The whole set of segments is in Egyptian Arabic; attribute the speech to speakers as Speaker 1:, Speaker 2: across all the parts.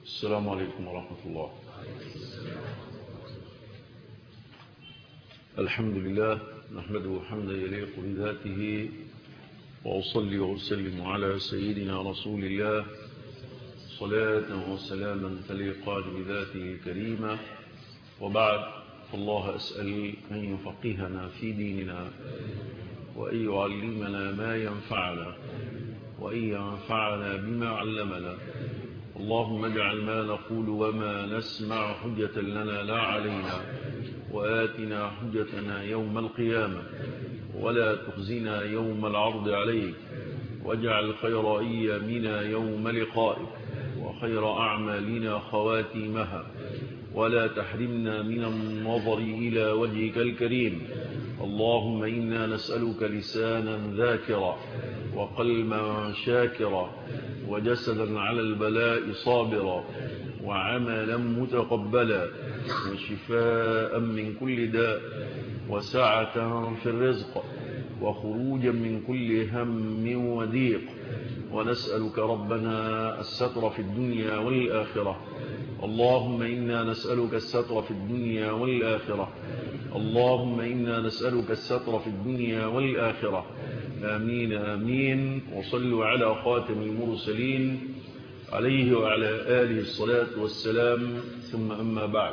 Speaker 1: السلام عليكم ورحمة الله الحمد لله نحمده حمدا يليق بذاته وأصلي وأسلم على سيدنا رسول الله صلاة وسلاما تليقان بذاته الكريمة وبعد فالله أسأل أن يفقهنا في ديننا وأن يعلمنا ما ينفعنا وأن ينفعنا بما علمنا اللهم اجعل ما نقول وما نسمع حجة لنا لا علينا وآتنا حجتنا يوم القيامة ولا تخزنا يوم العرض عليك واجعل خير أيامنا يوم لقائك وخير أعمالنا خواتيمها ولا تحرمنا من النظر إلى وجهك الكريم اللهم إنا نسألك لسانا ذاكرا وقلبا شاكرا وجسدا على البلاء صابرا وعملا متقبلا وشفاء من كل داء وسعة في الرزق وخروجا من كل هم وضيق ونسألك ربنا الستر في الدنيا والآخرة اللهم إنا نسألك الستر في الدنيا والآخرة اللهم إنا نسألك الستر في الدنيا والآخرة آمين آمين وصلوا على خاتم المرسلين عليه وعلى آله الصلاة والسلام ثم أما بعد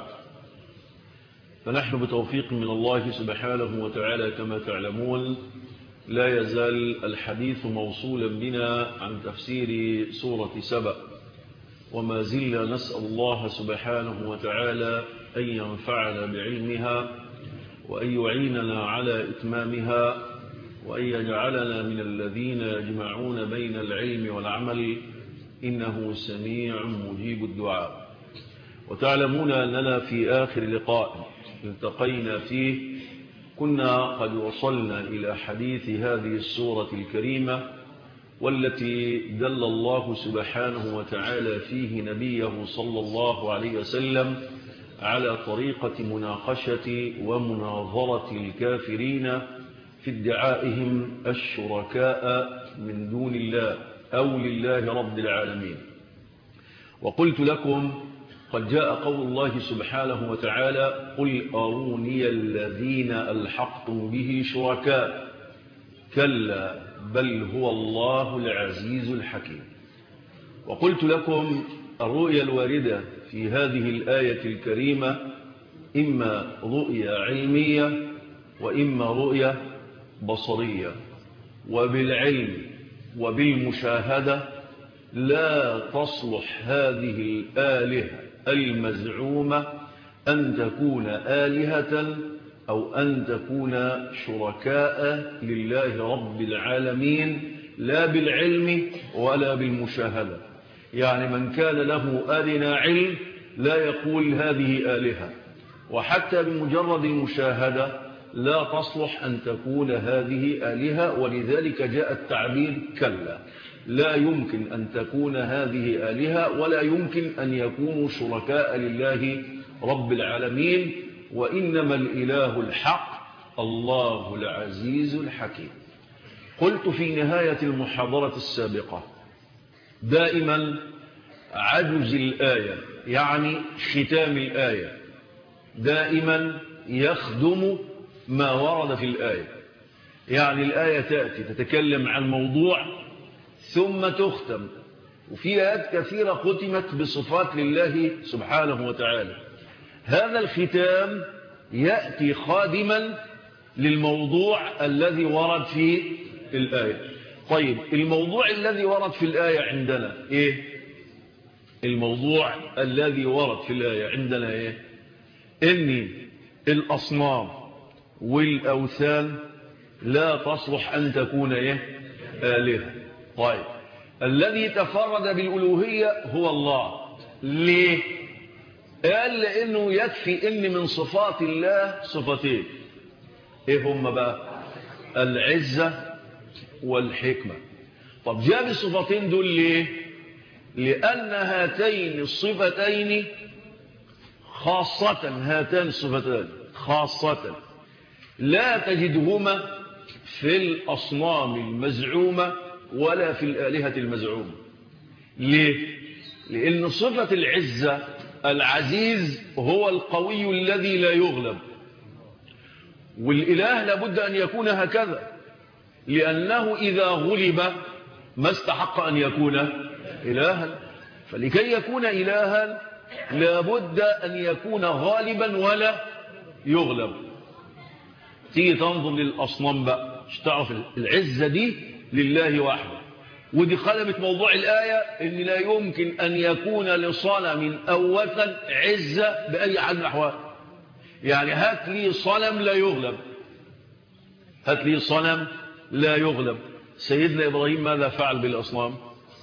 Speaker 1: فنحن بتوفيق من الله سبحانه وتعالى كما تعلمون لا يزال الحديث موصولا بنا عن تفسير سورة سبأ وما زلنا نسأل الله سبحانه وتعالى أن ينفعنا بعلمها وأن يعيننا على إتمامها وأن يجعلنا من الذين يجمعون بين العلم والعمل إنه سميع مجيب الدعاء وتعلمون أننا في آخر لقاء التقينا فيه كنا قد وصلنا إلى حديث هذه السورة الكريمة والتي دل الله سبحانه وتعالى فيه نبيه صلى الله عليه وسلم على طريقة مناقشة ومناظرة الكافرين في ادعائهم الشركاء من دون الله أو لله رب العالمين وقلت لكم قد جاء قول الله سبحانه وتعالى قل أروني الذين ألحقتم به شركاء كلا بل هو الله العزيز الحكيم وقلت لكم الرؤيا الواردة في هذه الآية الكريمة إما رؤيا علمية وإما رؤيا بصرية وبالعلم وبالمشاهدة لا تصلح هذه الآلهة المزعومة أن تكون آلهة أو أن تكون شركاء لله رب العالمين لا بالعلم ولا بالمشاهدة يعني من كان له أدنى علم لا يقول هذه آلهة وحتى بمجرد المشاهدة لا تصلح أن تكون هذه آلهة ولذلك جاء التعبير كلا لا يمكن أن تكون هذه آلهة ولا يمكن أن يكونوا شركاء لله رب العالمين وإنما الإله الحق الله العزيز الحكيم قلت في نهاية المحاضرة السابقة دائما عجز الآية يعني ختام الآية دائما يخدم ما ورد في الآية يعني الآية تأتي تتكلم عن موضوع ثم تختم وفي آيات كثيرة ختمت بصفات لله سبحانه وتعالى هذا الختام يأتي خادما للموضوع الذي ورد في الآية طيب الموضوع الذي ورد في الآية عندنا إيه الموضوع الذي ورد في الآية عندنا إيه إن الأصنام والأوثان لا تصلح أن تكون إيه آلهة طيب الذي تفرد بالألوهية هو الله ليه قال لأنه يكفي إن من صفات الله صفتين إيه هم بقى العزة والحكمة طب جاب الصفتين دول ليه لأن هاتين الصفتين خاصة هاتان الصفتان خاصة لا تجدهما في الأصنام المزعومة ولا في الآلهة المزعومة ليه لأن صفة العزة العزيز هو القوي الذي لا يغلب والإله لابد أن يكون هكذا لأنه إذا غلب ما استحق أن يكون إلها فلكي يكون إلها لابد أن يكون غالبا ولا يغلب تيجي تنظر للأصنام بقى مش تعرف العزة دي لله وحده ودي قلبت موضوع الآية إن لا يمكن أن يكون لصنم أو وثن عزة بأي حال من الأحوال يعني هات لي صنم لا يغلب هات لي صنم لا يغلب سيدنا إبراهيم ماذا فعل بالأصنام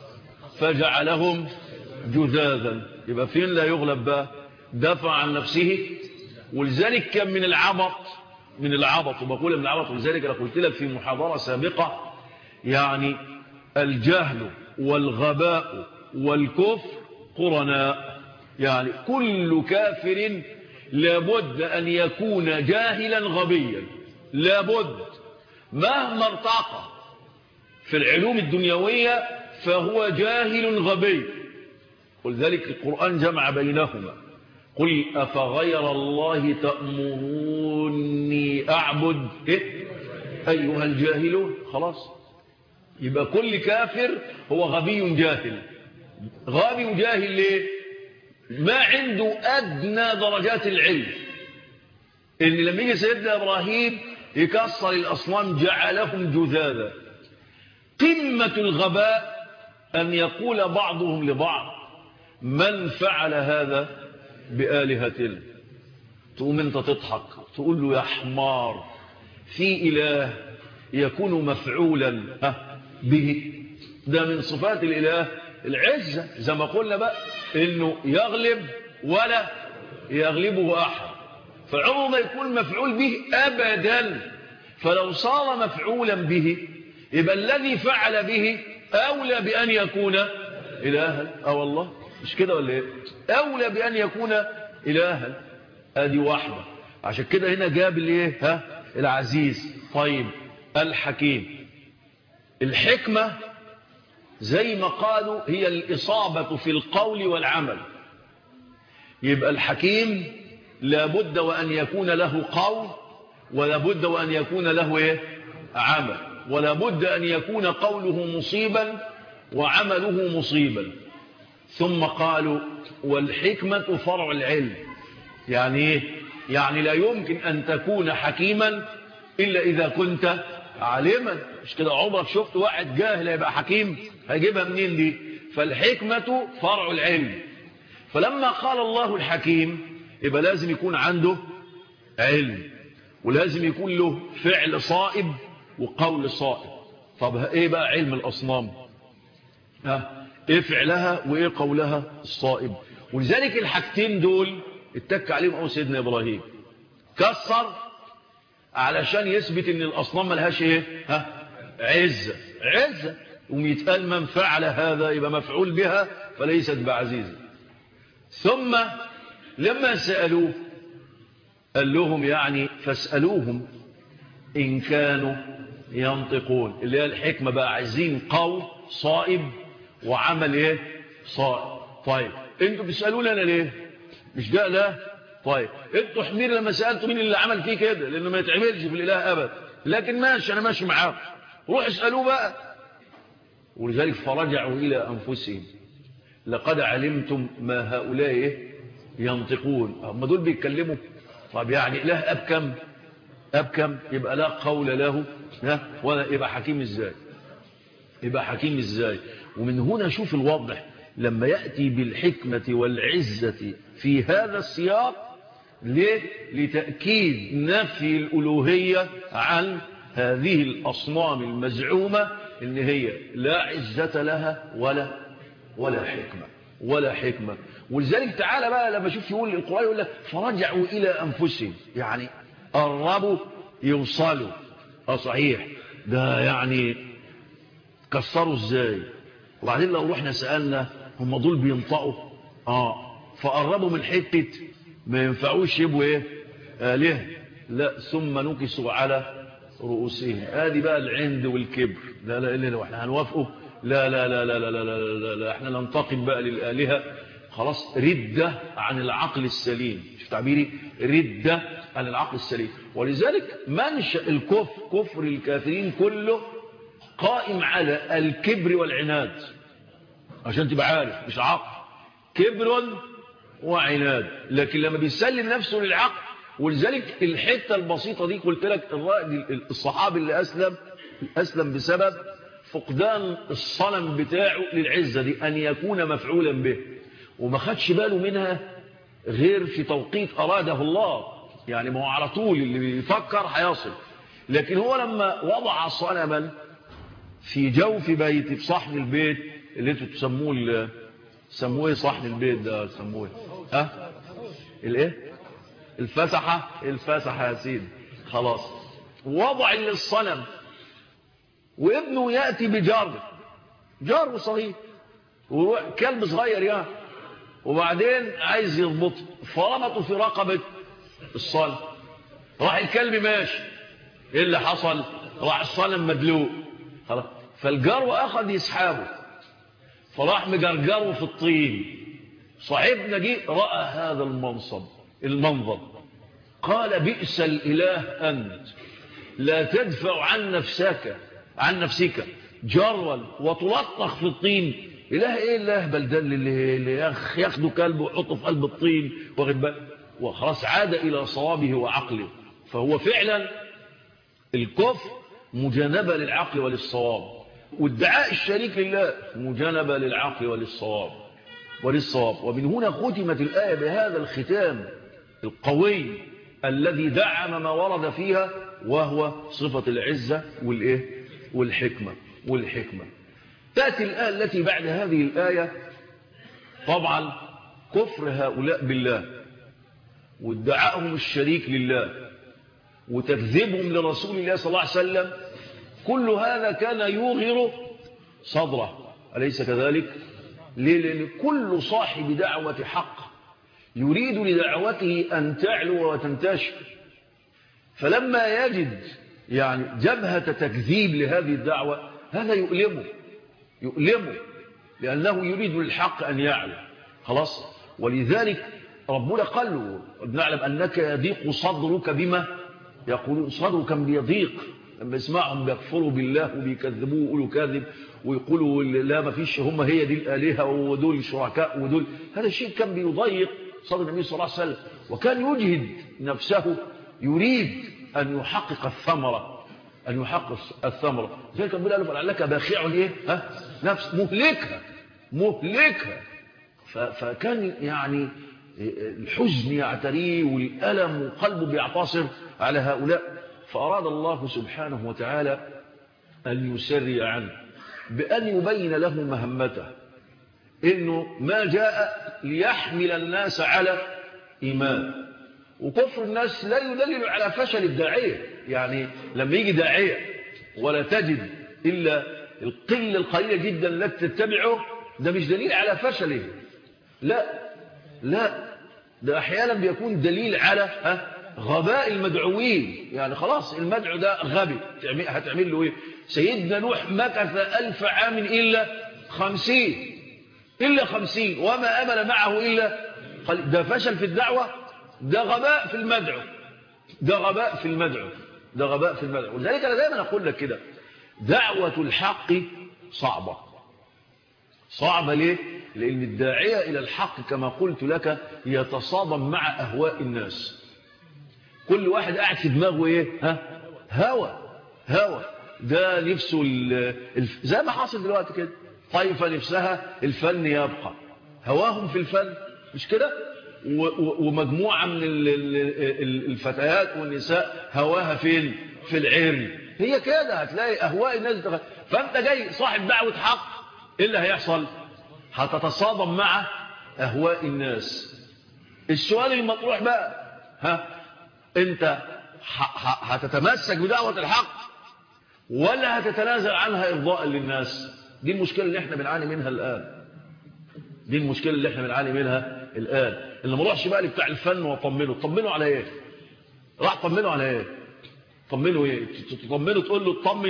Speaker 1: فجعلهم جذاذا يبقى فين لا يغلب بقى دفع عن نفسه ولذلك كان من العبط من العبط وبقول من العبط ولذلك أنا قلت لك في محاضرة سابقة يعني الجهل والغباء والكفر قرناء يعني كل كافر لابد أن يكون جاهلا غبيا لابد مهما ارتقى في العلوم الدنيوية فهو جاهل غبي ولذلك القرآن جمع بينهما قل أفغير الله تأمروني أعبد إيه؟ أيها الجاهلون خلاص يبقى كل كافر هو غبي جاهل غبي جاهل ليه ما عنده أدنى درجات العلم إن لما يجي سيدنا إبراهيم يكسر الأصنام جعلهم جذاذا قمة الغباء أن يقول بعضهم لبعض من فعل هذا بآلهتنا تقوم انت تضحك تقول له يا حمار في إله يكون مفعولا به ده من صفات الإله العزة زي ما قلنا بقى انه يغلب ولا يغلبه أحد فعمره ما يكون مفعول به أبدا فلو صار مفعولا به يبقى الذي فعل به أولى بأن يكون إلها أو والله مش كده ولا إيه أولى بأن يكون إلها ادي واحدة عشان كده هنا جاب الايه ها العزيز طيب الحكيم الحكمة زي ما قالوا هي الإصابة في القول والعمل يبقى الحكيم لابد وأن يكون له قول ولابد وأن يكون له إيه؟ عمل ولابد أن يكون قوله مصيبا وعمله مصيبا ثم قالوا والحكمة فرع العلم يعني إيه؟ يعني لا يمكن أن تكون حكيما إلا إذا كنت عالما مش كده عمرك شفت واحد جاهل يبقى حكيم هيجيبها منين دي فالحكمة فرع العلم فلما قال الله الحكيم يبقى لازم يكون عنده علم ولازم يكون له فعل صائب وقول صائب طب ايه بقى علم الاصنام ها ايه فعلها وايه قولها الصائب ولذلك الحاجتين دول اتك عليهم او سيدنا ابراهيم كسر علشان يثبت ان الاصنام ملهاش ايه ها عزه عزه ويتقال من فعل هذا يبقى مفعول بها فليست بعزيزه ثم لما سالوه قال لهم يعني فاسالوهم ان كانوا ينطقون اللي هي الحكمه بقى عايزين قول صائب وعمل ايه صائب طيب انتوا بتسالونا انا ليه مش ده لا طيب انتوا حمير لما سالتوا مين اللي عمل فيه كده لانه ما يتعملش في الاله ابدا لكن ماشي انا ماشي معاكم روح اسالوه بقى ولذلك فرجعوا الى انفسهم لقد علمتم ما هؤلاء ايه ينطقون هم دول بيتكلموا طب يعني اله اب كم اب كم يبقى لا قول له ها ولا يبقى حكيم ازاي يبقى حكيم ازاي ومن هنا شوف الواضح لما يأتي بالحكمة والعزة في هذا السياق ليه؟ لتأكيد نفي الألوهية عن هذه الأصنام المزعومة إن هي لا عزة لها ولا ولا حكمة ولا حكمة ولذلك تعالى بقى لما شوف يقول القرآن يقول لك فرجعوا إلى أنفسهم يعني قربوا يوصلوا اه صحيح ده يعني كسروا ازاي وبعدين لو رحنا سألنا هم دول بينطقوا اه فقربوا من حتة ما ينفعوش يبقوا ايه آلهة لا ثم نكسوا على رؤوسهم ادي بقى العند والكبر لا لا الا لو احنا هنوافقه لا لا لا لا لا لا لا, لا, لا احنا ننتقم بقى للآلهة خلاص ردة عن العقل السليم شوف تعبيري ردة عن العقل السليم ولذلك منشأ الكفر كفر الكافرين كله قائم على الكبر والعناد عشان تبقى عارف مش عقل كبر وعناد لكن لما بيسلم نفسه للعقل ولذلك الحتة البسيطة دي قلت لك الصحابي اللي أسلم أسلم بسبب فقدان الصنم بتاعه للعزة دي أن يكون مفعولا به وما خدش باله منها غير في توقيت أراده الله يعني ما هو على طول اللي بيفكر هيصل لكن هو لما وضع صنما في جوف بيت في صحن البيت اللي انتوا تسموه سموه ايه صحن البيت ده سموه ايه ها الايه الفسحة الفسحة يا سيدي خلاص وضع للصنم وابنه يأتي بجار جار صغير كلب صغير يعني وبعدين عايز يضبطه فرمته في رقبة الصنم راح الكلب ماشي ايه اللي حصل راح الصنم مدلوق خلاص فالجرو اخذ يسحابه فراح مجرجره في الطين صاحبنا جه راى هذا المنصب المنظر قال بئس الاله انت لا تدفع عن نفسك عن نفسك جروا وتلطخ في الطين اله ايه الاهبل ده اللي, اللي ياخده كلبه ويحطه في قلب الطين واخد بالك وخلاص عاد الى صوابه وعقله فهو فعلا الكفر مجانبه للعقل وللصواب وادعاء الشريك لله مجانبه للعقل وللصواب وللصواب ومن هنا ختمت الايه بهذا الختام القوي الذي دعم ما ورد فيها وهو صفه العزه والايه والحكمه والحكمه تأتي الآية التي بعد هذه الآية طبعا كفر هؤلاء بالله وادعائهم الشريك لله وتكذيبهم لرسول الله صلى الله عليه وسلم كل هذا كان يوغر صدره أليس كذلك؟ ليه؟ لأن كل صاحب دعوة حق يريد لدعوته أن تعلو وتنتشر فلما يجد يعني جبهة تكذيب لهذه الدعوة هذا يؤلمه يؤلمه لأنه يريد للحق أن يعلم خلاص ولذلك ربنا قال له نعلم أنك يضيق صدرك بما يقولون صدرك من يضيق لما يسمعهم بيكفروا بالله وبيكذبوه ويقولوا كاذب ويقولوا لا ما فيش هم هي دي الآلهة ودول الشركاء ودول هذا الشيء كان بيضيق صدر النبي صلى الله عليه وسلم وكان يجهد نفسه يريد أن يحقق الثمرة أن يحقق الثمرة زي كان بيقول له فلعلك باخع إيه ها نفس مهلكها مهلكها فكان يعني الحزن يعتريه والألم وقلبه بيعتصر على هؤلاء فأراد الله سبحانه وتعالى أن يسري عنه بأن يبين له مهمته إنه ما جاء ليحمل الناس على إيمان وكفر الناس لا يدلل على فشل الداعية يعني لما يجي داعية ولا تجد إلا القلة القليلة جدا التي تتبعه ده مش دليل على فشله لا لا ده أحيانا بيكون دليل على ها غباء المدعوين يعني خلاص المدعو ده غبي هتعمل له ايه سيدنا نوح مكث ألف عام إلا خمسين إلا خمسين وما أمل معه إلا ده فشل في الدعوة ده غباء في المدعو ده غباء في المدعو ده غباء في المدعو ولذلك أنا دايما أقول لك كده دعوة الحق صعبة صعبة ليه؟ لأن الداعية إلى الحق كما قلت لك يتصادم مع أهواء الناس كل واحد قاعد في دماغه إيه؟ ها؟ هوى هوى ده نفسه الف... زي ما حاصل دلوقتي كده طائفة نفسها الفن يبقى هواهم في الفن مش كده و... و... ومجموعة من ال... ال... الفتيات والنساء هواها فين في العري هي كده هتلاقي أهواء الناس دخل. فأنت جاي صاحب دعوة حق إيه اللي هيحصل هتتصادم مع أهواء الناس السؤال المطروح بقى ها انت هتتمسك بدعوة الحق ولا هتتنازل عنها إرضاء للناس دي المشكلة اللي احنا بنعاني منها الآن دي المشكلة اللي احنا بنعاني منها الآن اللي ما روحش بقى بتاع الفن وطمنه طمنه على ايه راح طمنه على ايه طمنه ايه تطمنه تقول له اطمن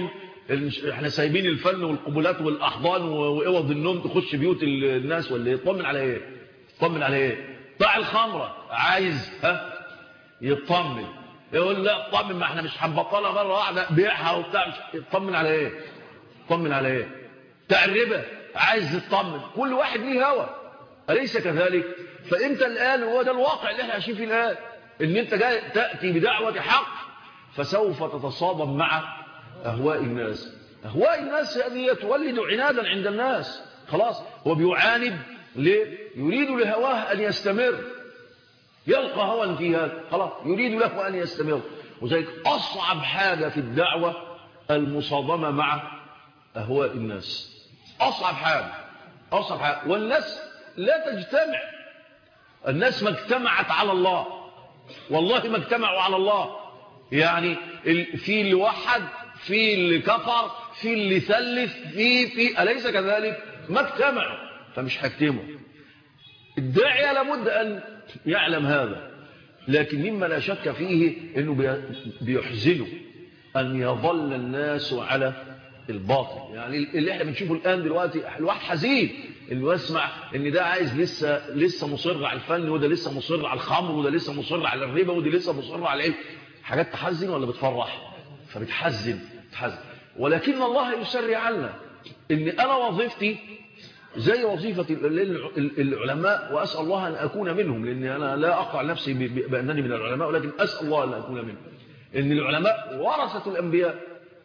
Speaker 1: احنا سايبين الفن والقبلات والاحضان واوض النوم تخش بيوت الناس ولا يطمن على ايه يطمن على ايه طاع الخمره عايز ها يطمن يقول لا طمن ما احنا مش هنبطلها مره واحده بيعها وبتاع مش يطمن على ايه يطمن على ايه بتاع الربا عايز يطمن كل واحد ليه هوى اليس كذلك فانت الان هو ده الواقع اللي احنا عايشين فيه الان ان انت جاي تاتي بدعوه حق فسوف تتصادم مع اهواء الناس اهواء الناس هذه تولد عنادا عند الناس خلاص هو بيعاند ليه يريد لهواه ان يستمر يلقى هوى في هذا خلاص يريد له ان يستمر وذلك اصعب حاجه في الدعوه المصادمه مع اهواء الناس اصعب حاجه اصعب حاجه والناس لا تجتمع الناس ما اجتمعت على الله والله ما اجتمعوا على الله يعني في اللي وحد في اللي كفر في اللي ثلث في في أليس كذلك ما اجتمعوا فمش هيجتمعوا الداعية لابد أن يعلم هذا لكن مما لا شك فيه أنه بيحزنه أن يظل الناس على الباطل يعني اللي احنا بنشوفه الآن دلوقتي الواحد حزين اللي يسمع ان ده عايز لسه لسه مصر على الفن وده لسه مصر على الخمر وده لسه مصر على الربا وده لسه مصر على ايه حاجات تحزن ولا بتفرح فبتحزن تحزن ولكن الله يسري عنا ان انا وظيفتي زي وظيفة العلماء وأسأل الله أن أكون منهم لأن أنا لا أقع نفسي بأنني من العلماء ولكن أسأل الله أن أكون منهم إن العلماء ورثة الأنبياء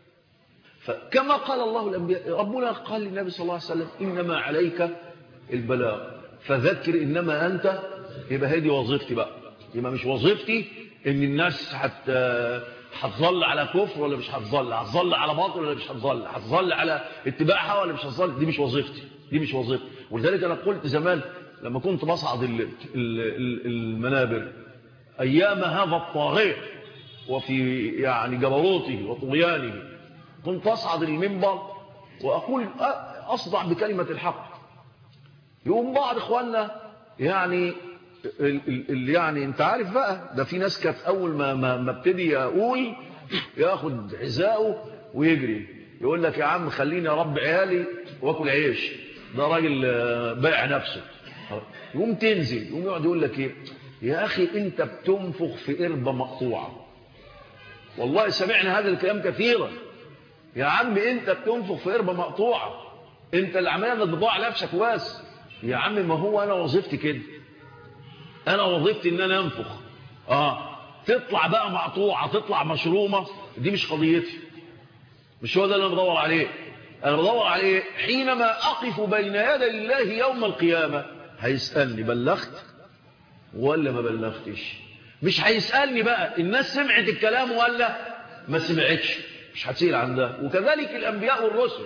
Speaker 1: فكما قال الله الأنبياء ربنا قال للنبي صلى الله عليه وسلم إنما عليك البلاغ فذكر إنما أنت يبقى هذه وظيفتي بقى يبقى مش وظيفتي إن الناس حت هتظل على كفر ولا مش هتظل هتظل على باطل ولا مش هتظل هتظل على اتباعها ولا مش هتظل دي مش وظيفتي دي مش وظيفتي ولذلك أنا قلت زمان لما كنت بصعد المنابر أيام هذا الطاغية وفي يعني جبروته وطغيانه كنت أصعد المنبر وأقول أصدع بكلمة الحق يقوم بعض إخواننا يعني اللي يعني انت عارف بقى ده في ناس كانت أول ما, ما, ما ابتدي أقول ياخد عزاؤه ويجري يقول لك يا عم خليني أربي عيالي وأكل عيش ده راجل بايع نفسه يقوم تنزل يقوم يقعد يقول لك ايه يا أخي أنت بتنفخ في قربة مقطوعة والله سمعنا هذا الكلام كثيرا يا عم انت بتنفخ في قربة مقطوعة انت اللي عمال بضاع نفسك واس يا عم ما هو انا وظيفتي كده انا وظيفتي ان انا انفخ اه تطلع بقى مقطوعة تطلع مشرومة دي مش قضيتي مش هو ده اللي انا بدور عليه انا بدور عليه حينما اقف بين يدي الله يوم القيامة هيسألني بلغت ولا ما بلغتش مش هيسألني بقى الناس سمعت الكلام ولا ما سمعتش مش هتسير عن ده وكذلك الأنبياء والرسل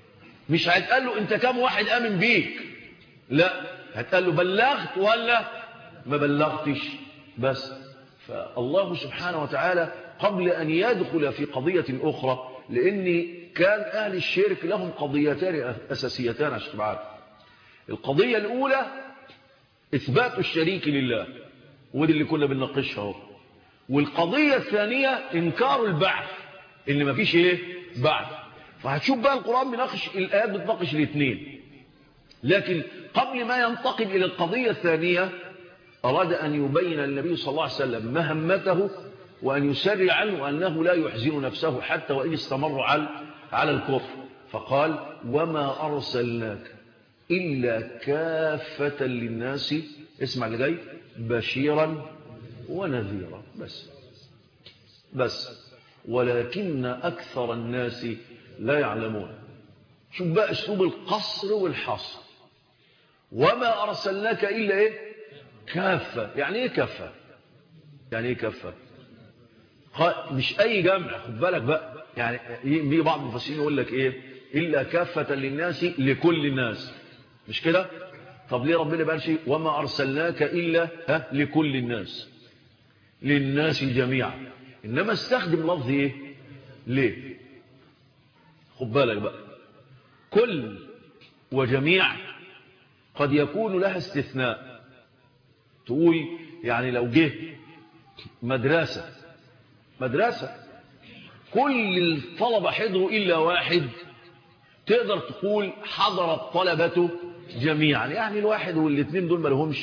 Speaker 1: مش هتقال له انت كم واحد آمن بيك لا هتقال له بلغت ولا ما بلغتش بس فالله سبحانه وتعالى قبل أن يدخل في قضية أخرى لأن كان أهل الشرك لهم قضيتان أساسيتان عشان تبعات القضية الأولى إثبات الشريك لله ودي اللي كنا بنناقشها اهو والقضية الثانية إنكار البعث إن ما فيش إيه بعث فهتشوف بقى القرآن بيناقش الآيات بتناقش الاثنين لكن قبل ما ينتقل إلى القضية الثانية أراد أن يبين النبي صلى الله عليه وسلم مهمته وأن يسرع عنه وأنه لا يحزن نفسه حتى وإن استمر على على الكفر فقال وما أرسلناك إلا كافة للناس اسمع اللي جاي بشيرا ونذيرا بس بس ولكن أكثر الناس لا يعلمون شوف بقى اسلوب القصر والحصر وما أرسلناك إلا إيه كافة يعني إيه كافة يعني إيه كافة مش أي جمع خد بالك بقى يعني يجي بعض المفسرين يقول لك إيه إلا كافة للناس لكل الناس مش كده طب ليه ربنا بقى شيء وما أرسلناك إلا ها لكل الناس للناس جميعا إنما استخدم لفظ إيه ليه خد بالك بقى كل وجميع قد يكون لها استثناء تقول يعني لو جه مدرسة مدرسة كل الطلبة حضروا إلا واحد تقدر تقول حضر الطلبة جميعا يعني الواحد والاثنين دول ما لهمش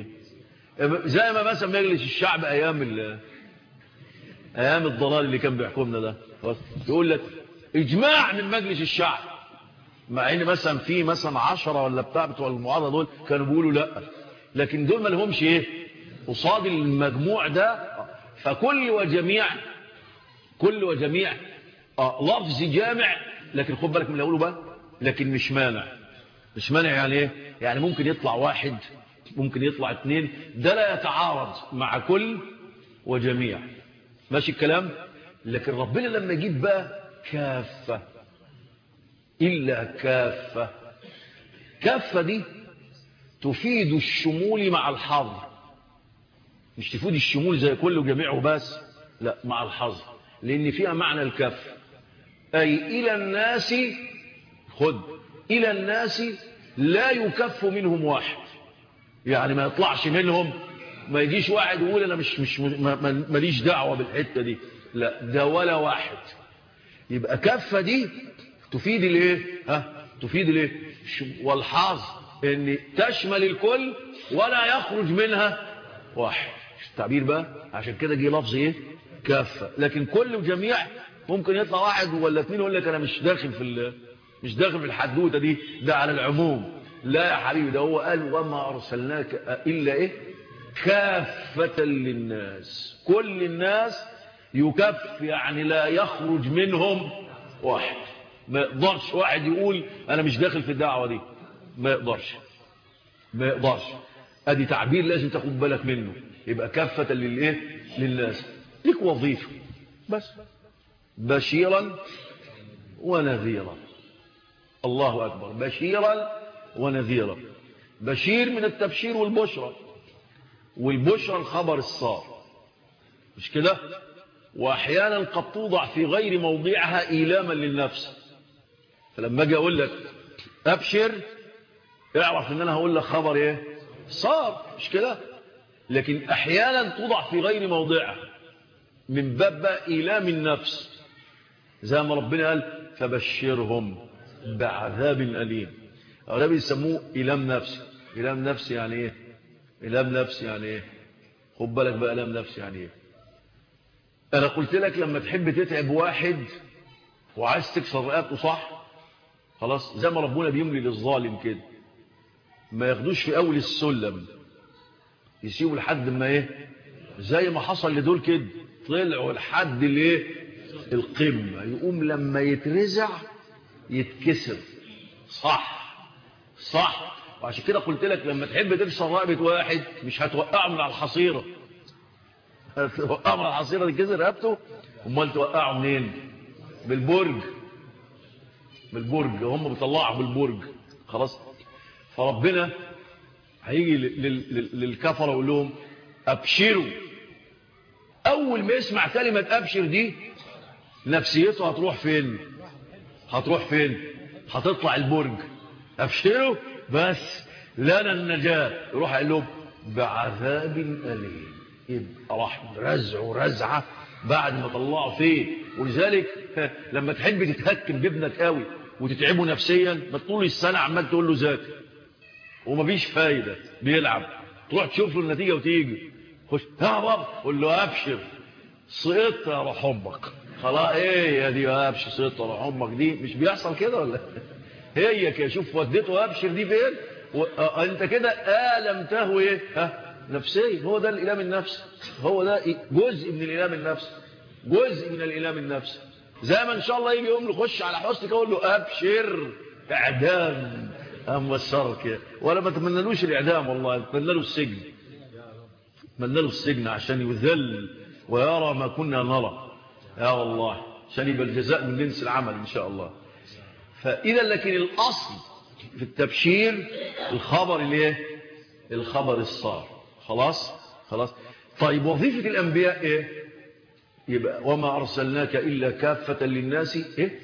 Speaker 1: زي ما مثلا مجلس الشعب أيام ال... أيام الضلال اللي كان بيحكمنا ده يقول لك إجماع من مجلس الشعب مع ان مثلا في مثلا عشرة ولا بتاع بتوع المعارضة دول كانوا بيقولوا لا لكن دول ما لهمش ايه قصاد المجموع ده فكل وجميع كل وجميع آه لفظ جامع لكن خد بالك من اللي اقوله بقى لكن مش مانع مش مانع يعني ايه يعني ممكن يطلع واحد ممكن يطلع اثنين ده لا يتعارض مع كل وجميع ماشي الكلام لكن ربنا لما يجيب بقى كافة إلا كافة كافة دي تفيد الشمول مع الحظر مش تفيد الشمول زي كل وجميعه بس لا مع الحظر لأن فيها معنى الكف أي إلى الناس خد إلى الناس لا يكف منهم واحد يعني ما يطلعش منهم ما يجيش واحد يقول أنا مش مش ماليش دعوة بالحتة دي لا ده ولا واحد يبقى كفة دي تفيد الايه ها تفيد الايه والحظ ان تشمل الكل ولا يخرج منها واحد التعبير بقى عشان كده جه لفظ ايه كافه لكن كل وجميع ممكن يطلع واحد ولا اثنين يقول لك انا مش داخل في مش داخل في الحدوته دي ده على العموم لا يا حبيبي ده هو قال وما ارسلناك الا ايه كافه للناس كل الناس يكف يعني لا يخرج منهم واحد ما يقدرش واحد يقول انا مش داخل في الدعوه دي ما يقدرش ما يقدرش ادي تعبير لازم تاخد بالك منه يبقى كافه للايه للناس ليك وظيفه بس بشيرا ونذيرا الله اكبر بشيرا ونذيرا بشير من التبشير والبشرى والبشرى الخبر الصار مش كده واحيانا قد توضع في غير موضعها ايلاما للنفس فلما اجي اقول لك ابشر اعرف ان انا هقول لك خبر ايه صار مش كده لكن احيانا توضع في غير موضعها من باب ايلام النفس زي ما ربنا قال فبشرهم بعذاب اليم ده بيسموه ايلام نفسي ايلام نفسي يعني ايه ايلام نفسي يعني ايه خد بالك بقى ايلام نفسي يعني ايه انا قلت لك لما تحب تتعب واحد وعايز تكسر رقبته صح خلاص زي ما ربنا بيملي للظالم كده ما ياخدوش في اول السلم يسيبوا لحد ما ايه زي ما حصل لدول كده طلعوا لحد الايه القمه يقوم لما يترزع يتكسر صح صح وعشان كده قلت لك لما تحب تكسر رقبه واحد مش هتوقعه من على الحصيره هتوقعه من على الحصيره تكسر رقبته امال توقعه منين بالبرج بالبرج هم بيطلعوا بالبرج خلاص فربنا هيجي للكفره ويقول لهم ابشروا اول ما يسمع كلمه ابشر دي نفسيته هتروح فين هتروح فين هتطلع البرج ابشروا بس لنا النجاه يروح قال لهم بعذاب اليم يبقى راح رزعوا رزعه بعد ما طلعوا فيه ولذلك لما تحب تتهكم بابنك قوي وتتعبه نفسيا ما طول السنه عمال تقول له ذاكر ومفيش فايده بيلعب تروح تشوف له النتيجه وتيجي خش ها بابا قول له ابشر سقطت يا روح امك خلاص ايه يا دي ابشر سقطت يا روح امك دي مش بيحصل كده ولا هي كده شوف وديته ابشر دي فين انت كده المته ايه ها نفسيا هو ده الالام النفسي هو ده جزء من الالام النفسي جزء من الالام النفسي زي ما ان شاء الله يجي يقوم له خش على حسنك اقول له ابشر اعدام ام وسرك كده ولا ما تمنلوش الاعدام والله اتمنى له السجن اتمنى له السجن عشان يذل ويرى ما كنا نرى يا والله عشان يبقى الجزاء من جنس العمل ان شاء الله فاذا لكن الاصل في التبشير الخبر الايه الخبر الصار خلاص خلاص طيب وظيفه الانبياء ايه يبقى وما ارسلناك الا كافه للناس ايه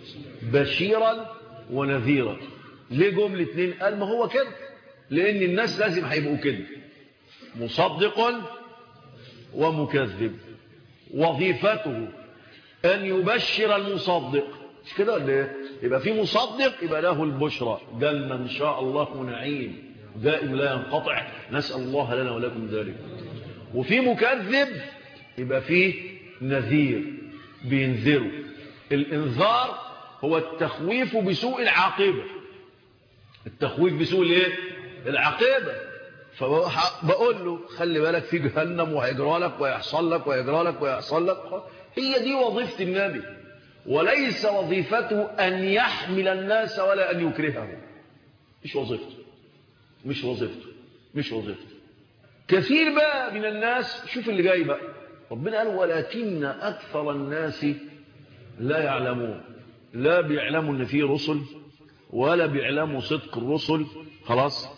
Speaker 1: بشيرا ونذيرا ليه جمله اتنين قال ما هو كده لان الناس لازم هيبقوا كده مصدق ومكذب وظيفته أن يبشر المصدق مش كده ولا ايه يبقى في مصدق يبقى له البشرى جنة إن شاء الله ونعيم دائم لا ينقطع نسأل الله لنا ولكم ذلك وفي مكذب يبقى فيه نذير بينذروا الإنذار هو التخويف بسوء العاقبة التخويف بسوء الايه العاقبة فبقول له خلي بالك في جهنم وهيجرى لك ويحصل لك ويجرى لك ويحصل لك هي دي وظيفة النبي وليس وظيفته أن يحمل الناس ولا أن يكرههم مش وظيفته مش وظيفته مش وظيفته كثير بقى من الناس شوف اللي جاي بقى ربنا قال ولكن أكثر الناس لا يعلمون لا بيعلموا ان في رسل ولا بيعلموا صدق الرسل خلاص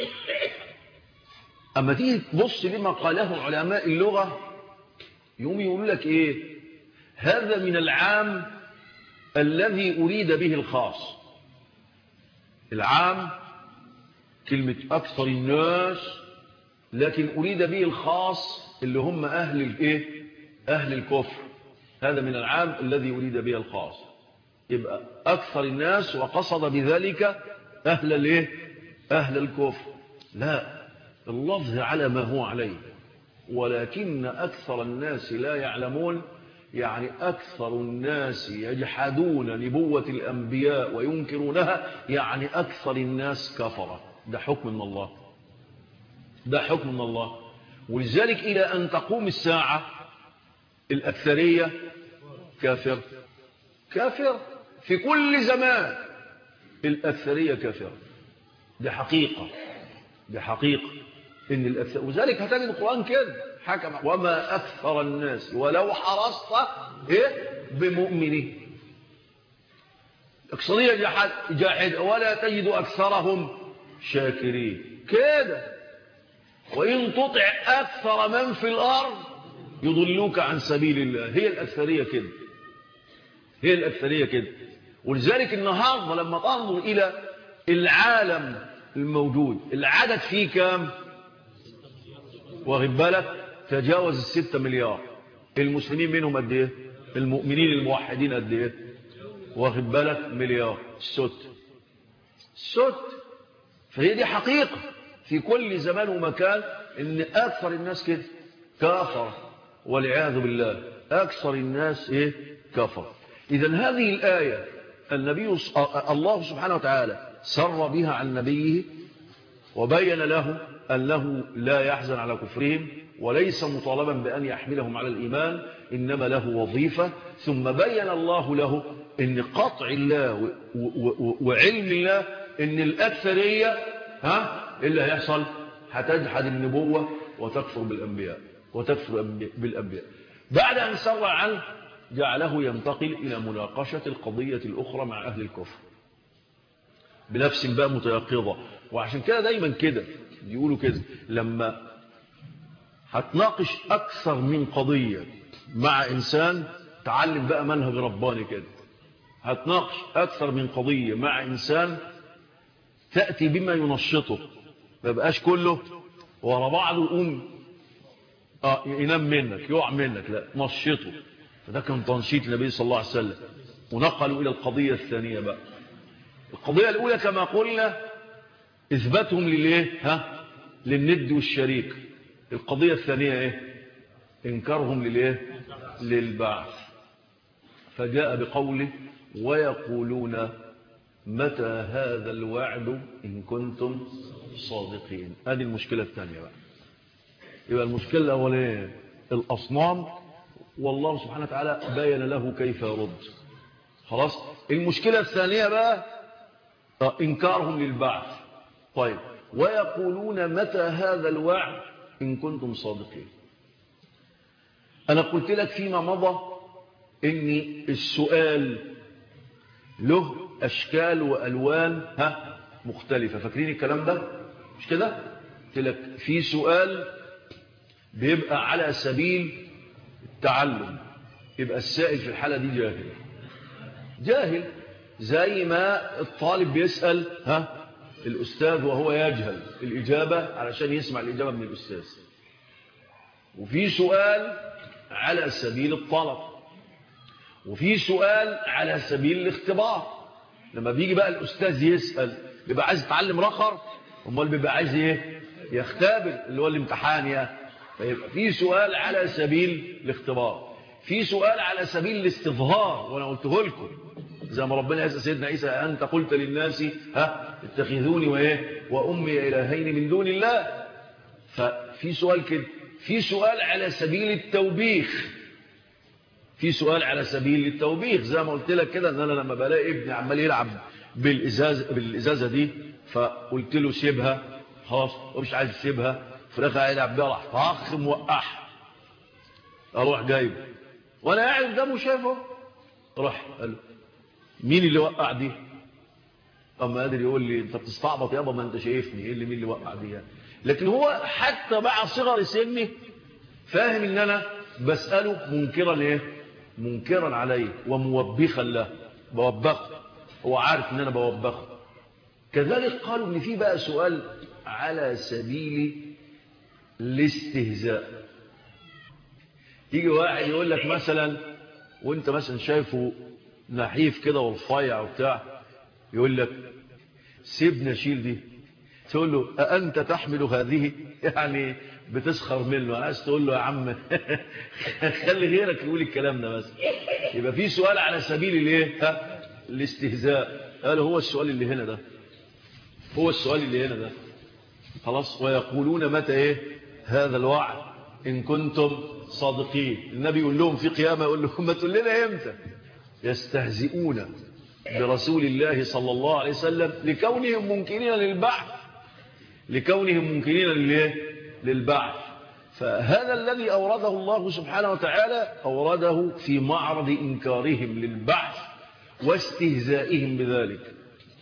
Speaker 1: اما تيجي تبص لما قاله علماء اللغة يوم يقول لك ايه هذا من العام الذي اريد به الخاص العام كلمة اكثر الناس لكن اريد به الخاص اللي هم اهل الايه اهل الكفر هذا من العام الذي اريد به الخاص يبقى أكثر الناس وقصد بذلك أهل الايه أهل الكفر لا اللفظ على ما هو عليه ولكن أكثر الناس لا يعلمون يعني أكثر الناس يجحدون نبوة الأنبياء وينكرونها يعني أكثر الناس كفرة ده حكم من الله ده حكم من الله ولذلك إلى أن تقوم الساعة الأكثرية كافر كافر في كل زمان الأكثرية كافرة دي حقيقة دي حقيقة إن الأكثر وذلك هتجد القرآن كده حكم وما أكثر الناس ولو حرصت إيه بمؤمنين أكثرية جاحد, جاحد ولا تجد أكثرهم شاكرين كده وإن تطع أكثر من في الأرض يضلوك عن سبيل الله هي الأكثرية كده هي الأكثرية كده ولذلك النهاردة لما تنظر إلى العالم الموجود العدد فيه كام واخد بالك تجاوز الستة مليار المسلمين منهم قد ايه المؤمنين الموحدين قد ايه واخد بالك مليار ست ست فهي دي حقيقة في كل زمان ومكان ان اكثر الناس كده كافر والعياذ بالله اكثر الناس ايه كفر اذا هذه الايه النبي الله سبحانه وتعالى سر بها عن نبيه وبين له أنه لا يحزن على كفرهم وليس مطالبا بأن يحملهم على الإيمان إنما له وظيفة ثم بين الله له أن قطع الله وعلم الله أن الأكثرية ها إلا هيحصل هتجحد النبوة وتكفر بالأنبياء وتكفر بالأنبياء بعد أن سر عنه جعله ينتقل إلى مناقشة القضية الأخرى مع أهل الكفر بنفس بقى متيقظة وعشان كده دايما كده يقولوا كده لما هتناقش أكثر من قضية مع إنسان تعلم بقى منهج رباني كده هتناقش أكثر من قضية مع إنسان تأتي بما ينشطه ما بقاش كله ورا بعضه يقوم آه ينام منك يقع منك لا نشطه فده كان تنشيط النبي صلى الله عليه وسلم ونقلوا إلى القضية الثانية بقى القضية الأولى كما قلنا إثباتهم للإيه ها للند والشريك القضية الثانية إيه إنكارهم للإيه للبعث فجاء بقوله ويقولون متى هذا الوعد إن كنتم صادقين هذه المشكلة الثانية بقى يبقى المشكلة الأولية الأصنام والله سبحانه وتعالى بين له كيف يرد خلاص المشكلة الثانية بقى إنكارهم للبعث طيب ويقولون متى هذا الوعد إن كنتم صادقين أنا قلت لك فيما مضى إن السؤال له أشكال وألوان ها مختلفة فاكرين الكلام ده مش كده قلت لك في سؤال بيبقى على سبيل التعلم يبقى السائل في الحالة دي جاهل جاهل زي ما الطالب بيسأل ها الأستاذ وهو يجهل الإجابة علشان يسمع الإجابة من الأستاذ وفي سؤال على سبيل الطلب وفي سؤال على سبيل الاختبار لما بيجي بقى الأستاذ يسأل بيبقى عايز يتعلم رخر امال بيبقى عايز ايه يختبر اللي هو الامتحان يعني فيبقى في سؤال على سبيل الاختبار في سؤال على سبيل الاستظهار وانا قلته لكم زي ما ربنا يسأل سيدنا عيسى أنت قلت للناس ها اتخذوني وإيه وأمي إلهين من دون الله ففي سؤال كده في سؤال على سبيل التوبيخ في سؤال على سبيل التوبيخ زي ما قلت لك كده ان انا لما بلاقي ابني عمال يلعب بالازازه بالازازه دي فقلت له سيبها خلاص هو مش عايز يسيبها في الاخر هيلعب بيها راح طخ موقعها اروح جايبه وانا قاعد قدامه شايفه راح قال له مين اللي وقع دي اما قادر يقول لي انت بتستعبط يابا ما انت شايفني ايه اللي مين اللي وقع دي يعني. لكن هو حتى مع صغر سني فاهم ان انا بساله منكرا ايه منكرا عليه وموبخا له بوبخه هو عارف ان انا بوبخه كذلك قالوا ان في بقى سؤال على سبيل الاستهزاء يجي واحد يقول لك مثلا وانت مثلا شايفه نحيف كده ورفيع وبتاع يقول لك سيبنا شيل دي تقول له أأنت تحمل هذه يعني بتسخر منه عايز تقول له يا عم خلي غيرك يقول الكلام ده بس يبقى في سؤال على سبيل الايه ها الاستهزاء قال هو السؤال اللي هنا ده هو السؤال اللي هنا ده خلاص ويقولون متى ايه هذا الوعد ان كنتم صادقين النبي يقول لهم في قيامه يقول لهم ما تقول لنا امتى يستهزئون برسول الله صلى الله عليه وسلم لكونهم منكرين للبعث لكونهم منكرين لليه للبعث فهذا الذي أورده الله سبحانه وتعالى أورده في معرض إنكارهم للبعث واستهزائهم بذلك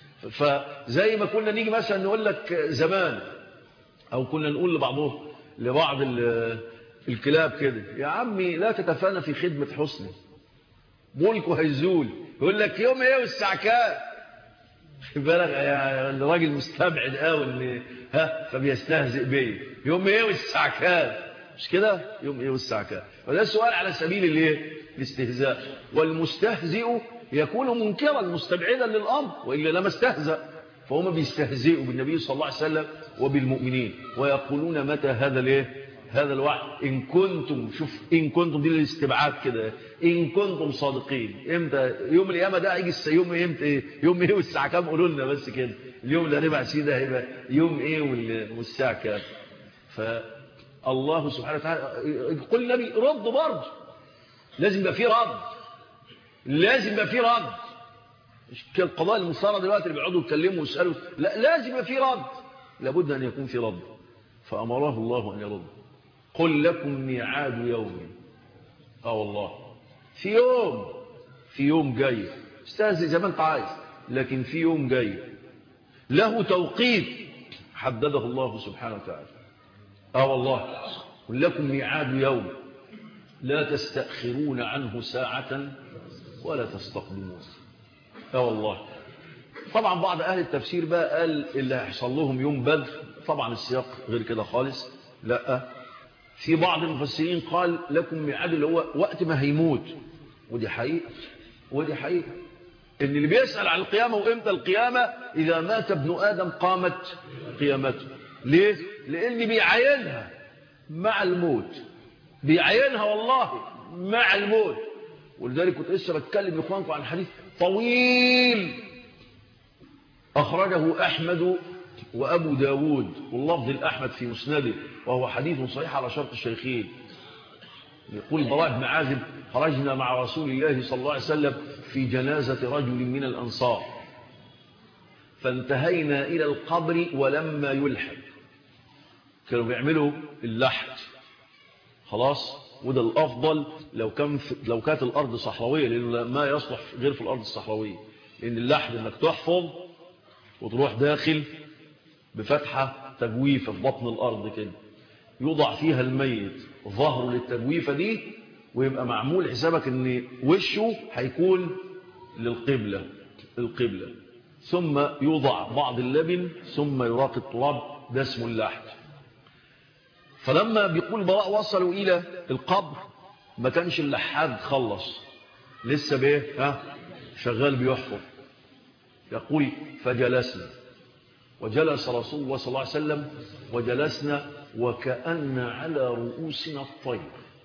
Speaker 1: فزي ما كنا نيجي مثلا نقول لك زمان أو كنا نقول لبعضهم لبعض الكلاب كده يا عمي لا تتفانى في خدمة حسني ملكه هيزول يقول لك يوم ايه والساعه كام بالغ يعني الراجل مستبعد قوي ان ها فبيستهزئ بيه يوم ايه والساعه كام مش كده يوم ايه والساعه كام وده سؤال على سبيل الايه الاستهزاء والمستهزئ يكون منكرا مستبعدا للامر والا لما استهزأ فهم بيستهزئوا بالنبي صلى الله عليه وسلم وبالمؤمنين ويقولون متى هذا الايه هذا الوعد إن كنتم شوف إن كنتم دي الاستبعاد كده إن كنتم صادقين إمتى يوم القيامة ده هيجي يوم إمتى إيه يوم إيه والساعة كام قولوا لنا بس كده اليوم اللي هنبعت فيه ده هيبقى يوم إيه والساعة كام فالله سبحانه وتعالى يقول النبي رد برضه لازم يبقى فيه رد لازم يبقى فيه رد القضاء المصارى دلوقتي اللي بيقعدوا يتكلموا ويسالوا لا لازم يبقى فيه رد لابد ان يكون فيه رد فامره الله ان يرد قل لكم ميعاد يوم اه والله في يوم في يوم جاي استهزئ زي ما انت عايز لكن في يوم جاي له توقيت حدده الله سبحانه وتعالى اه والله قل لكم ميعاد يوم لا تستأخرون عنه ساعة ولا تستقدمون اه والله طبعا بعض أهل التفسير بقى قال اللي هيحصل لهم يوم بدر طبعا السياق غير كده خالص لا في بعض المفسرين قال لكم ميعاد اللي هو وقت ما هيموت ودي حقيقة ودي حقيقة ان اللي بيسأل عن القيامة وامتى القيامة اذا مات ابن ادم قامت قيامته ليه لان بيعينها مع الموت بيعينها والله مع الموت ولذلك كنت لسه بتكلم لاخوانكم عن حديث طويل اخرجه احمد وأبو داود واللفظ الأحمد في مسنده وهو حديث صحيح على شرط الشيخين يقول براء بن عازب خرجنا مع رسول الله صلى الله عليه وسلم في جنازة رجل من الأنصار فانتهينا إلى القبر ولما يلحد كانوا بيعملوا اللحد خلاص وده الأفضل لو, كان في لو كانت الأرض صحراوية لأنه ما يصلح غير في الأرض الصحراوية لأن اللحد أنك تحفظ وتروح داخل بفتحة تجويفة في بطن الأرض كده يوضع فيها الميت ظهره للتجويفة دي ويبقى معمول حسابك ان وشه هيكون للقبلة القبلة ثم يوضع بعض اللبن ثم يراق التراب ده اسمه اللحد فلما بيقول براء وصلوا إلى القبر ما كانش اللحاد خلص لسه بايه ها شغال بيحفر يقول فجلسنا وجلس رسول الله صلى الله عليه وسلم وجلسنا وكأن على رؤوسنا الطير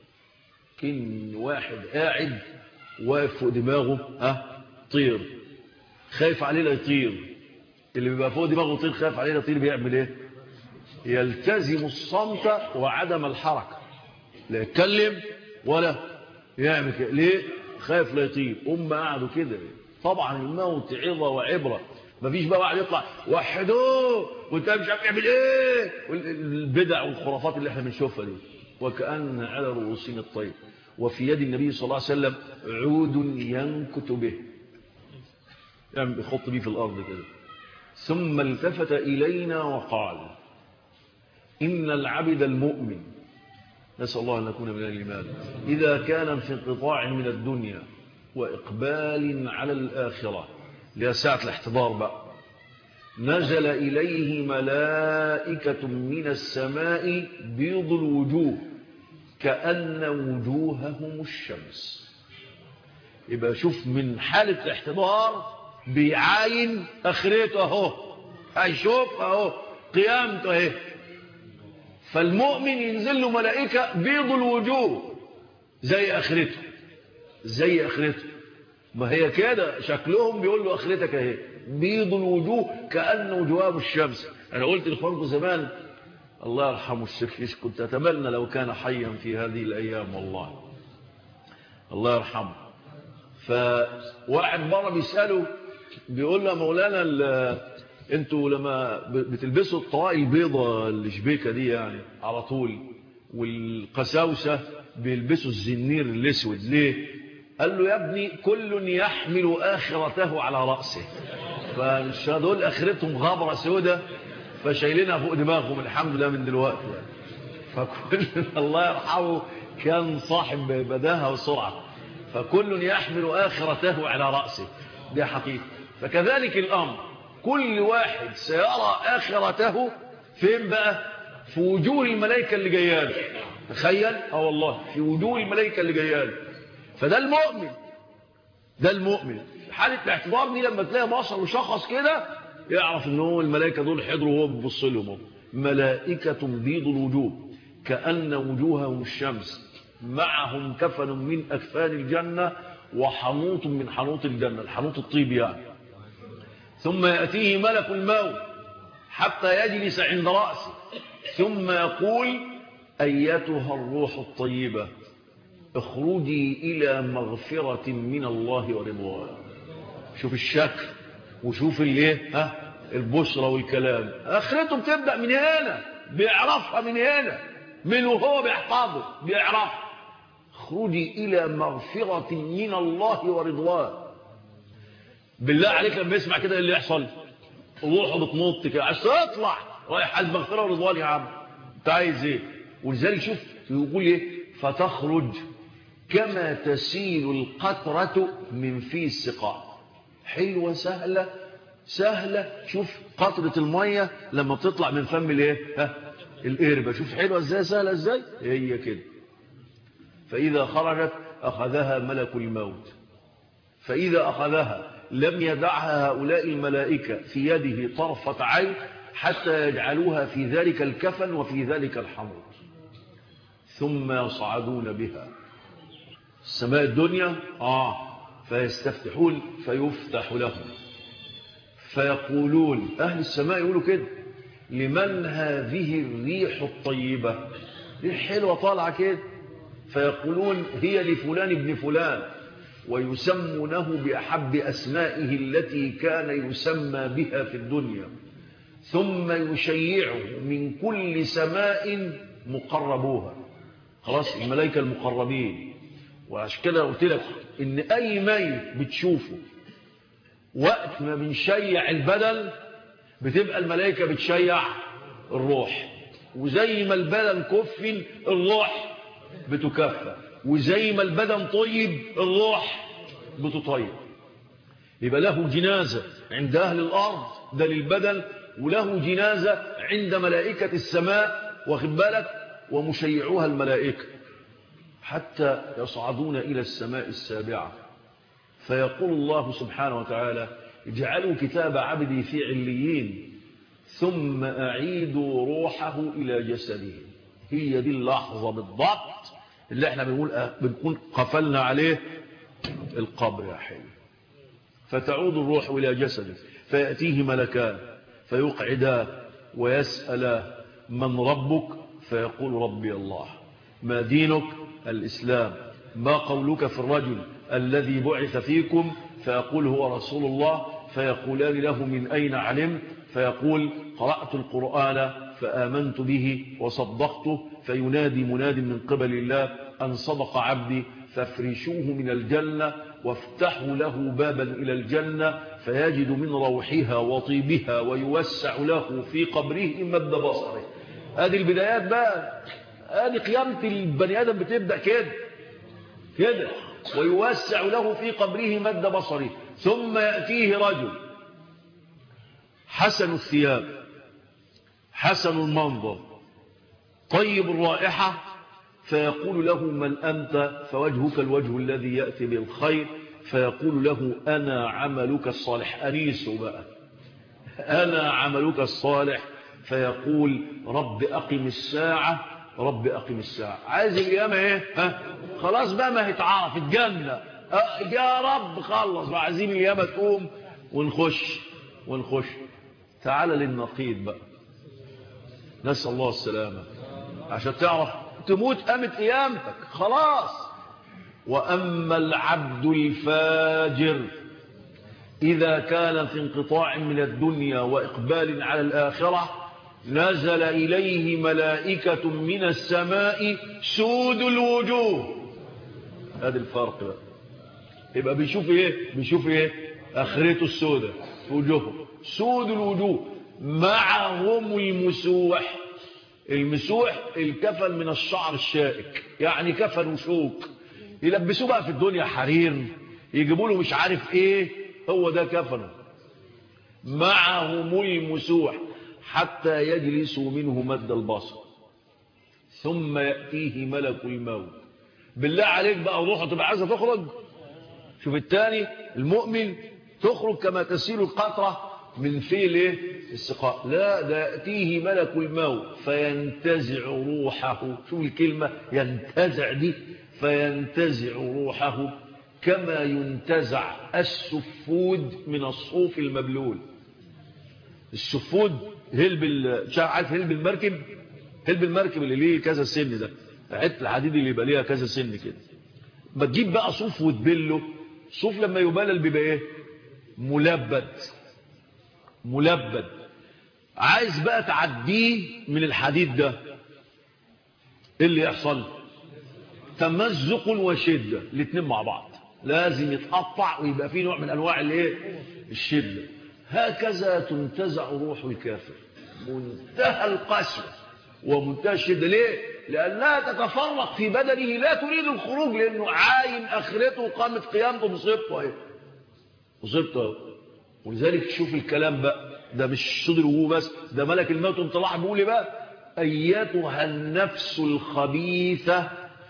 Speaker 1: كن واحد قاعد واقف فوق دماغه ها طير خايف عليه لا يطير اللي بيبقى فوق دماغه طير خايف عليه لا يطير بيعمل ايه يلتزم الصمت وعدم الحركة لا يتكلم ولا يعمل كده ليه خايف لا يطير أم قعدوا كده طبعا الموت عظة وعبرة مفيش بقى واحد يطلع وحدوه وانت مش عارف يعمل ايه البدع والخرافات اللي احنا بنشوفها دي وكأن على رؤوسنا الطير وفي يد النبي صلى الله عليه وسلم عود ينكت به يعني بيخط بيه في الأرض كده ثم التفت إلينا وقال إن العبد المؤمن نسأل الله أن نكون من الإيمان إذا كان في انقطاع من الدنيا وإقبال على الآخرة لها ساعة الاحتضار بقى نزل إليه ملائكة من السماء بيض الوجوه كأن وجوههم الشمس يبقى شوف من حالة الاحتضار بيعاين اخرته اهو هيشوف اهو قيامته اهي فالمؤمن ينزل له ملائكة بيض الوجوه زي اخرته زي اخرته ما هي كده شكلهم بيقول له اخرتك اهي بيض الوجوه كأن وجوههم الشمس انا قلت لاخوانكم زمان الله يرحمه الشيخ كنت اتمنى لو كان حيا في هذه الايام والله الله يرحمه فواحد مرة بيسأله بيقول له مولانا انتوا لما بتلبسوا الطواقي البيضة الشبيكة دي يعني على طول والقساوسة بيلبسوا الزنير الاسود ليه قال له يا ابني كل يحمل آخرته على رأسه فمش دول آخرتهم غابرة سودة فشايلينها فوق دماغهم الحمد لله من دلوقتي يعني. فكل الله يرحمه كان صاحب بداهة وسرعة فكل يحمل آخرته على رأسه دي حقيقة فكذلك الأمر كل واحد سيرى آخرته فين بقى في وجوه الملائكة اللي جياله تخيل اه والله في وجوه الملائكة اللي جياله فده المؤمن ده المؤمن حالة الاعتبار دي لما تلاقي بصر وشخص كده يعرف ان هو الملائكة دول حضروا وهو بيبص لهم ملائكة بيض الوجوه كأن وجوههم الشمس معهم كفن من أكفان الجنة وحنوط من حنوط الجنة الحنوط الطيب يعني ثم يأتيه ملك الموت حتى يجلس عند رأسه ثم يقول أيتها الروح الطيبة اخرجي إلى مغفرة من الله ورضوان شوف الشكل وشوف الايه ها البشرى والكلام اخرته بتبدا من هنا بيعرفها من هنا من وهو بيحفظه بيعرفها اخرجي الى مغفرة من الله ورضوان بالله عليك لما يسمع كده اللي يحصل روحه بتنط كده عايز تطلع رايح على المغفرة ورضوان يا عم انت عايز ايه ولذلك شوف يقول ايه فتخرج كما تسيل القطرة من في السقاء حلوة سهلة سهلة شوف قطرة المية لما بتطلع من فم الايه ها القربة شوف حلوة ازاي سهلة ازاي هي كده فإذا خرجت أخذها ملك الموت فإذا أخذها لم يدعها هؤلاء الملائكة في يده طرفة عين حتى يجعلوها في ذلك الكفن وفي ذلك الحمر ثم يصعدون بها السماء الدنيا آه فيستفتحون فيفتح لهم فيقولون أهل السماء يقولوا كده لمن هذه الريح الطيبة ريح حلوة طالعة كده فيقولون هي لفلان ابن فلان ويسمونه بأحب أسمائه التي كان يسمى بها في الدنيا ثم يشيعه من كل سماء مقربوها خلاص الملائكة المقربين وعشان كده قلت لك ان اي ميت بتشوفه وقت ما بنشيع البدن بتبقى الملائكة بتشيع الروح وزي ما البدن كفن الروح بتكفى وزي ما البدن طيب الروح بتطيب يبقى له جنازة عند أهل الأرض ده للبدن وله جنازة عند ملائكة السماء واخد بالك ومشيعوها الملائكة حتى يصعدون إلى السماء السابعة فيقول الله سبحانه وتعالى اجعلوا كتاب عبدي في عليين ثم أعيدوا روحه إلى جسده هي دي اللحظة بالضبط اللي احنا بنقول أه بنكون قفلنا عليه القبر يا حلو فتعود الروح إلى جسده فيأتيه ملكان فيقعدا ويسألا من ربك فيقول ربي الله ما دينك الإسلام ما قولك في الرجل الذي بعث فيكم فيقول هو رسول الله فيقولان له من أين علمت فيقول قرأت القرآن فآمنت به وصدقته فينادي مناد من قبل الله أن صدق عبدي فافرشوه من الجنة وافتحوا له بابا إلى الجنة فيجد من روحها وطيبها ويوسع له في قبره مد بصره هذه البدايات بقى هذه قيامة البني آدم بتبدأ كده كده ويوسع له في قبره مد بصره ثم يأتيه رجل حسن الثياب حسن المنظر طيب الرائحة فيقول له من أنت فوجهك الوجه الذي يأتي بالخير فيقول له أنا عملك الصالح أنيسه بقى أنا عملك الصالح فيقول رب أقم الساعة رب أقم الساعة عايز القيامة إيه ها؟ خلاص بقى ما هيتعرف الجنة يا رب خلص وعايزين القيامة تقوم ونخش ونخش تعال للنقيض بقى نسأل الله السلامة عشان تعرف تموت قامت قيامتك خلاص وأما العبد الفاجر إذا كان في انقطاع من الدنيا وإقبال على الآخرة نزل إليه ملائكة من السماء سود الوجوه هذا الفرق بقى يبقى بيشوف ايه بيشوف ايه اخرته السودة في وجوهه سود الوجوه معهم المسوح المسوح الكفن من الشعر الشائك يعني كفن وشوك يلبسوه بقى في الدنيا حرير يجيبوا له مش عارف ايه هو ده كفنه معهم المسوح حتى يجلسوا منه مد البصر ثم يأتيه ملك الموت بالله عليك بقى روحه تبقى عايزه تخرج شوف الثاني المؤمن تخرج كما تسيل القطرة من فيل ايه السقاء لا ده يأتيه ملك الموت فينتزع روحه شوف الكلمة ينتزع دي فينتزع روحه كما ينتزع السفود من الصوف المبلول السفود هلب مش عارف هلب المركب هلب المركب اللي ليه كذا سن ده حته الحديد اللي يبقى ليها كذا سن كده بتجيب بقى صوف وتبله صوف لما يبلل بيبقى ايه ملبد ملبد عايز بقى تعديه من الحديد ده ايه اللي يحصل تمزق وشدة الاثنين مع بعض لازم يتقطع ويبقى فيه نوع من انواع الايه الشدة هكذا تنتزع روح الكافر منتهى القسوة ومنتهى الشدة ليه لأنها تتفرق في بدنه لا تريد الخروج لأنه عاين آخرته وقامت قيامته مصيبته ايه مصيبته ولذلك تشوف الكلام بقى ده مش صدر وهو بس ده ملك الموت انطلع بيقول بقى أيتها النفس الخبيثة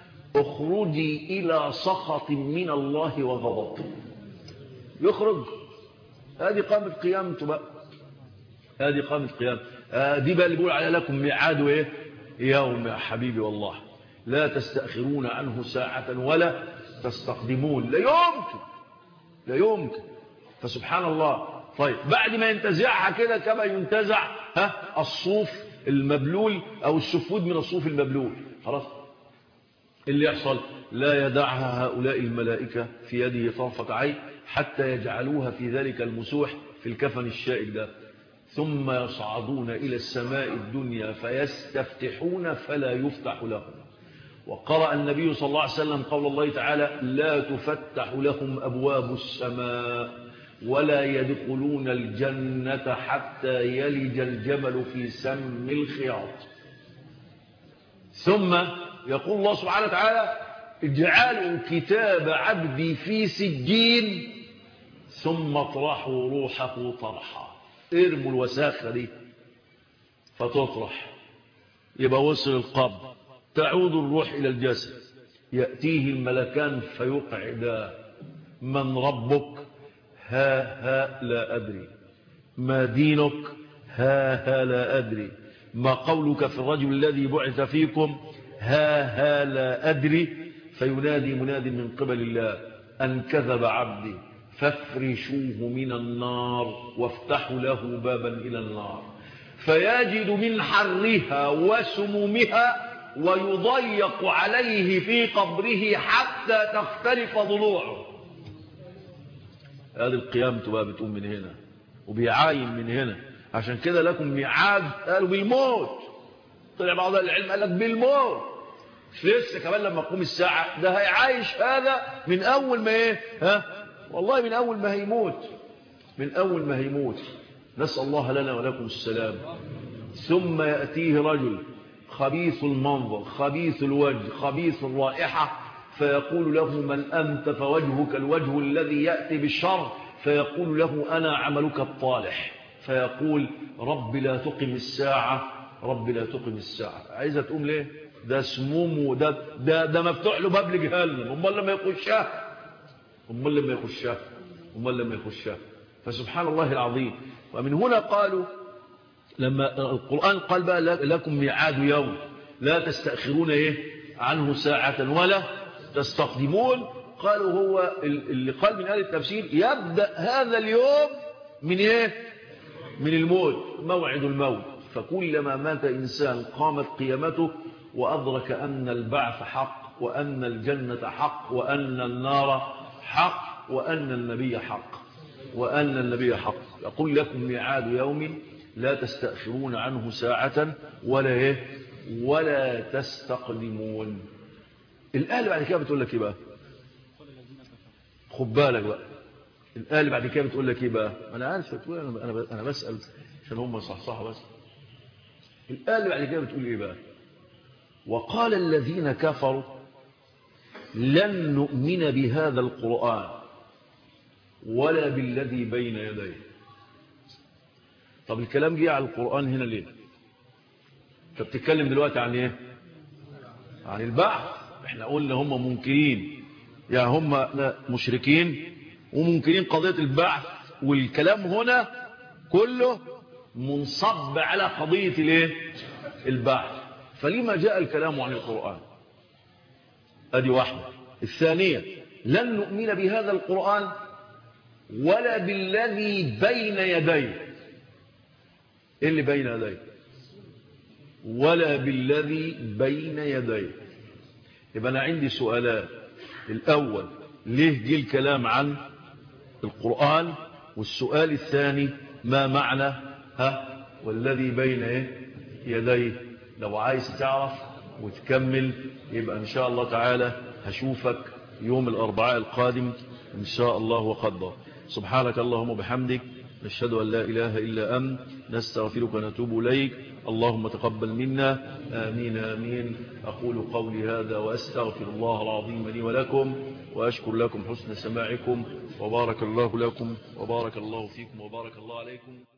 Speaker 1: اخرجي إلى سخط من الله وغضب يخرج هذه قامت قيامته بقى هذه قامت قيامته آه دي بقى اللي بيقول عليها لكم ميعاد ايه يوم يا حبيبي والله لا تستأخرون عنه ساعة ولا تستقدمون لا يمكن لا يمكن فسبحان الله طيب بعد ما ينتزعها كده كما ينتزع ها الصوف المبلول أو السفود من الصوف المبلول خلاص اللي يحصل لا يدعها هؤلاء الملائكة في يده طرفة عين حتى يجعلوها في ذلك المسوح في الكفن الشائك ده ثم يصعدون إلى السماء الدنيا فيستفتحون فلا يفتح لهم وقرأ النبي صلى الله عليه وسلم قول الله تعالى لا تفتح لهم أبواب السماء ولا يدخلون الجنة حتى يلج الجمل في سم الخياط ثم يقول الله سبحانه وتعالى اجعلوا كتاب عبدي في سجين ثم اطرحوا روحه طرحا ارموا الوساخة دي فتطرح يبقى وصل القبر تعود الروح إلى الجسد يأتيه الملكان فيقعدا من ربك ها ها لا أدري ما دينك ها ها لا أدري ما قولك في الرجل الذي بعث فيكم ها ها لا أدري فينادي مناد من قبل الله أن كذب عبدي فافرشوه من النار وافتحوا له بابا إلى النار فيجد من حرها وسمومها ويضيق عليه في قبره حتى تختلف ضلوعه هذه القيامة بقى بتقوم من هنا وبيعاين من هنا عشان كده لكم ميعاد قالوا بالموت طلع بعض العلم قال لك بالموت مش لسه كمان لما تقوم الساعة ده هيعايش هذا من أول ما إيه ها والله من أول ما هيموت من أول ما هيموت نسأل الله لنا ولكم السلام ثم يأتيه رجل خبيث المنظر خبيث الوجه خبيث الرائحة فيقول له من أنت فوجهك الوجه الذي يأتي بالشر فيقول له أنا عملك الطالح فيقول رب لا تقم الساعة رب لا تقم الساعة عايزة تقوم ليه ده سموم ده, ده, ده مفتوح له باب لجهنم امال لما يخشها امال لما يخشها امال لما يخشها فسبحان الله العظيم ومن هنا قالوا لما القرآن قال بقى لكم ميعاد يوم لا تستأخرون إيه عنه ساعة ولا تستقدمون قالوا هو اللي قال من أهل التفسير يبدأ هذا اليوم من إيه من الموت موعد الموت فكلما مات إنسان قامت قيامته وأدرك أن البعث حق وأن الجنة حق وأن النار حق وأن النبي حق وأن النبي حق يقول لكم ميعاد يوم لا تستأخرون عنه ساعة ولا إيه ولا تستقدمون الآية اللي بعد كده بتقول لك إيه بقى خد بالك بقى الآية اللي بعد كده بتقول لك إيه بقى أنا عارف تقول أنا أنا أنا بسأل عشان هم صحصحوا بس الآية اللي بعد كده بتقول إيه بقى وقال الذين كفروا لن نؤمن بهذا القرآن ولا بالذي بين يديه طب الكلام جه على القرآن هنا ليه انت بتتكلم دلوقتي عن ايه عن البعث احنا قلنا هم منكرين يعني هم مشركين ومنكرين قضية البعث والكلام هنا كله منصب على قضية الايه البعث فلما جاء الكلام عن القرآن ادي واحدة الثانية لن نؤمن بهذا القرآن ولا بالذي بين يديه ايه اللي بين يديه ولا بالذي بين يديه يبقى انا عندي سؤالان الاول ليه جه الكلام عن القرآن والسؤال الثاني ما معنى ها والذي بين ايه يديه لو عايز تعرف وتكمل يبقى ان شاء الله تعالى هشوفك يوم الاربعاء القادم ان شاء الله وقدر سبحانك اللهم وبحمدك نشهد أن لا إله إلا أنت نستغفرك ونتوب إليك اللهم تقبل منا آمين آمين أقول قولي هذا وأستغفر الله العظيم لي ولكم وأشكر لكم حسن سماعكم وبارك الله لكم وبارك الله فيكم وبارك الله عليكم